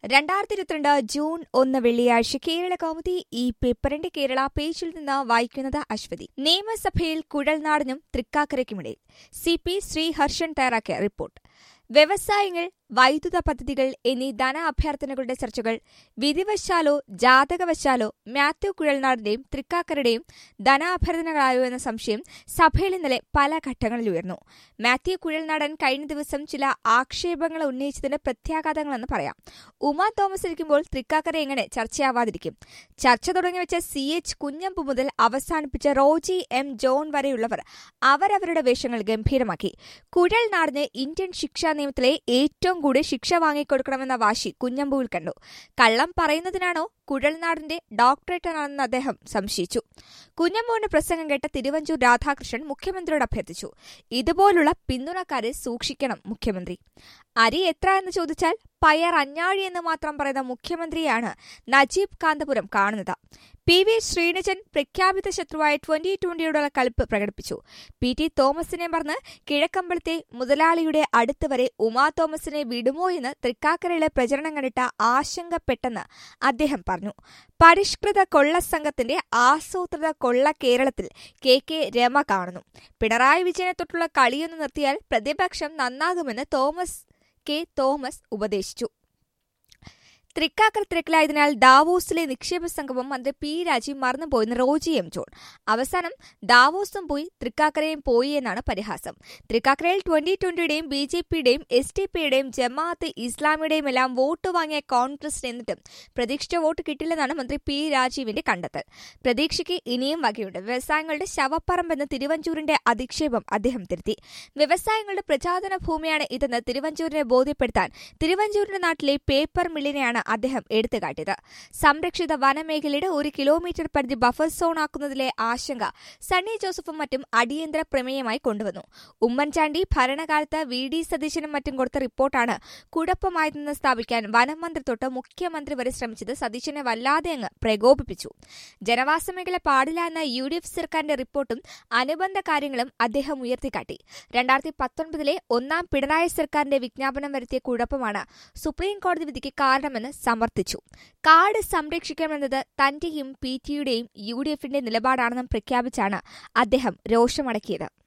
രണ്ടായിരത്തി ഇരുപത്തിരണ്ട് ജൂൺ ഒന്ന് വെള്ളിയാഴ്ച കേരള കൗമുദി ഈ പേപ്പറിന്റെ കേരള പേജിൽ നിന്ന് വായിക്കുന്നത് അശ്വതി നിയമസഭയിൽ കുഴൽനാടിനും തൃക്കാക്കരയ്ക്കുമിടയിൽ സി പി ശ്രീഹർഷൻ തയ്യാറാക്കിയ റിപ്പോർട്ട് വ്യവസായങ്ങൾ വൈദ്യുത പദ്ധതികൾ എന്നീ ധനാഭ്യർത്ഥനകളുടെ ചർച്ചകൾ വിധിവശാലോ ജാതകവശാലോ മാത്യു കുഴൽനാടിന്റെയും തൃക്കാക്കരുടെയും ധനാഭ്യർത്ഥനകളായോ എന്ന സംശയം സഭയിൽ ഇന്നലെ പല ഘട്ടങ്ങളിൽ ഉയർന്നു മാത്യു കുഴൽനാടൻ കഴിഞ്ഞ ദിവസം ചില ആക്ഷേപങ്ങൾ ഉന്നയിച്ചതിന്റെ പ്രത്യാഘാതങ്ങളെന്ന് പറയാം ഉമാ തോമസ് ഇരിക്കുമ്പോൾ തൃക്കാക്കര എങ്ങനെ ചർച്ചയാവാതിരിക്കും ചർച്ച തുടങ്ങിവെച്ച സി എച്ച് കുഞ്ഞമ്പു മുതൽ അവസാനിപ്പിച്ച റോജി എം ജോൺ വരെയുള്ളവർ അവരവരുടെ വേഷങ്ങൾ ഗംഭീരമാക്കി കുഴൽനാടിന് ഇന്ത്യൻ ശിക്ഷാ നിയമത്തിലെ ഏറ്റവും കൂടി ശിക്ഷ വാങ്ങിക്കൊടുക്കണമെന്ന വാശി കുഞ്ഞമ്പുവിൽ കണ്ടു കള്ളം പറയുന്നതിനാണോ കുഴൽനാടിന്റെ ഡോക്ടറേറ്റാണെന്ന് അദ്ദേഹം സംശയിച്ചു കുഞ്ഞമ്പുവിന്റെ പ്രസംഗം കേട്ട തിരുവഞ്ചൂർ രാധാകൃഷ്ണൻ മുഖ്യമന്ത്രിയോട് അഭ്യർത്ഥിച്ചു ഇതുപോലുള്ള പിന്തുണക്കാരെ സൂക്ഷിക്കണം മുഖ്യമന്ത്രി അരി എത്ര എന്ന് ചോദിച്ചാൽ പയർ അഞ്ഞാഴി എന്ന് മാത്രം പറയുന്ന മുഖ്യമന്ത്രിയാണ് നജീബ് കാന്തപുരം കാണുന്നത് പി വി ശ്രീനിജൻ പ്രഖ്യാപിത ശത്രുവായ ട്വന്റി ട്വന്റിയോടുള്ള കളിപ്പ് പ്രകടിപ്പിച്ചു പി ടി തോമസിനെ മറന്ന് കിഴക്കമ്പലത്തെ മുതലാളിയുടെ അടുത്ത് വരെ ഉമാ തോമസിനെ വിടുമോ എന്ന് തൃക്കാക്കരയിലെ പ്രചരണം കണ്ടിട്ട് ആശങ്കപ്പെട്ടെന്ന് അദ്ദേഹം പറഞ്ഞു പരിഷ്കൃത കൊള്ള സംഘത്തിന്റെ ആസൂത്രിത കൊള്ള കേരളത്തിൽ കെ കെ രമ കാണുന്നു പിണറായി വിജയനെ തൊട്ടുള്ള കളിയൊന്ന് നിർത്തിയാൽ പ്രതിപക്ഷം നന്നാകുമെന്ന് തോമസ് കെ തോമസ് ഉപദേശിച്ചു തൃക്കാക്കര തിരക്കിലായതിനാൽ ദാവോസിലെ നിക്ഷേപ സംഗമം മന്ത്രി പി രാജീവ് മറന്നുപോയെന്ന് റോജി എം ജോൺ അവസാനം ദാവോസും പോയി തൃക്കാക്കരയും പോയി എന്നാണ് പരിഹാസം തൃക്കാക്കരയിൽ ട്വന്റി ട്വന്റിയുടെയും ബി ജെ പിയുടെയും എസ് ഡി പിയുടെയും ജമാഅത്ത് ഇസ്ലാമിയുടെയും എല്ലാം വോട്ട് വാങ്ങിയ കോൺഗ്രസ് എന്നിട്ടും പ്രതീക്ഷിച്ച വോട്ട് കിട്ടില്ലെന്നാണ് മന്ത്രി പി രാജീവിന്റെ കണ്ടെത്തൽ പ്രതീക്ഷയ്ക്ക് ഇനിയും വകയുണ്ട് വ്യവസായങ്ങളുടെ ശവപ്പറമ്പെന്ന് തിരുവഞ്ചൂരിന്റെ അധിക്ഷേപം അദ്ദേഹം തിരുത്തി വ്യവസായങ്ങളുടെ പ്രചാദന ഭൂമിയാണ് ഇതെന്ന് തിരുവഞ്ചൂരിനെ ബോധ്യപ്പെടുത്താൻ തിരുവഞ്ചൂരിന്റെ നാട്ടിലെ പേപ്പർ മില്ലിനെയാണ് അദ്ദേഹം എടുത്തുകാട്ടിയത് സംരക്ഷിത വനമേഖലയുടെ ഒരു കിലോമീറ്റർ പരിധി ബഫർ സോൺ ആക്കുന്നതിലെ ആശങ്ക സണ്ണി ജോസഫും മറ്റും അടിയന്തര പ്രമേയമായി കൊണ്ടുവന്നു ഉമ്മൻചാണ്ടി ഭരണകാലത്ത് വി ഡി സതീശനും മറ്റും കൊടുത്ത റിപ്പോർട്ടാണ് കുഴപ്പമായതെന്ന് സ്ഥാപിക്കാൻ വനം മന്ത്രി തൊട്ട് മുഖ്യമന്ത്രി വരെ ശ്രമിച്ചത് സതീശനെ വല്ലാതെ അങ്ങ് പ്രകോപിപ്പിച്ചു ജനവാസ മേഖല പാടില്ല എന്ന യു ഡി എഫ് സർക്കാരിന്റെ റിപ്പോർട്ടും അനുബന്ധ കാര്യങ്ങളും അദ്ദേഹം ഉയർത്തിക്കാട്ടി രണ്ടായിരത്തി പത്തൊൻപതിലെ ഒന്നാം പിണറായി സർക്കാരിന്റെ വിജ്ഞാപനം വരുത്തിയ കുഴപ്പമാണ് സുപ്രീം കോടതി വിധിക്ക് കാരണമെന്ന് സമർത്ഥിച്ചു കാട് സംരക്ഷിക്കണമെന്നത് തന്റെയും പി ടിയുടെയും യു ഡി എഫിന്റെ നിലപാടാണെന്നും പ്രഖ്യാപിച്ചാണ് അദ്ദേഹം രോഷമടക്കിയത്